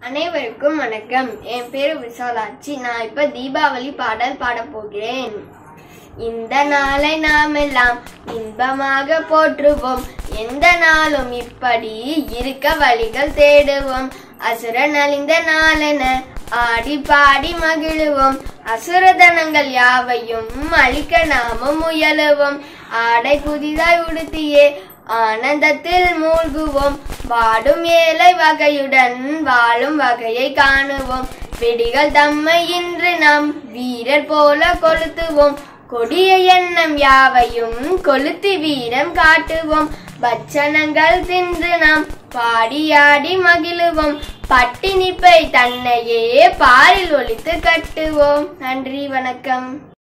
அனைவருக்கும் வணக்கம் என் பேரு விசாலாட்சி நான் இப்ப தீபாவளி பாடல் பாடப் போகிறேன் இந்த நாளை நாம் எல்லாம் இன்பமாக போற்றுவோம் எந்த நாளும் இப்படி இருக்க வழிகள் தேடுவோம் அசுரன் அழிந்த நாளென ஆடி பாடி மகிழுவோம் அசுரதனங்கள் யாவையும் அழிக்க நாமும் முயலுவோம் ஆடை புதிதாய் உடுத்தியே ஆனந்தத்தில் மூழ்குவோம் வாடும் ஏழை வகையுடன் வாழும் வகையை காணுவோம் வெடிகள் தம்மை இன்று நாம் வீரர் போல கொளுத்துவோம் கொடிய எண்ணம் யாவையும் கொளுத்தி வீரம் காட்டுவோம் பட்சணங்கள் தின்று நாம் பாடியாடி மகிழுவோம் பட்டினிப்பை தன்னையே பாரில் ஒழித்து கட்டுவோம் நன்றி வணக்கம்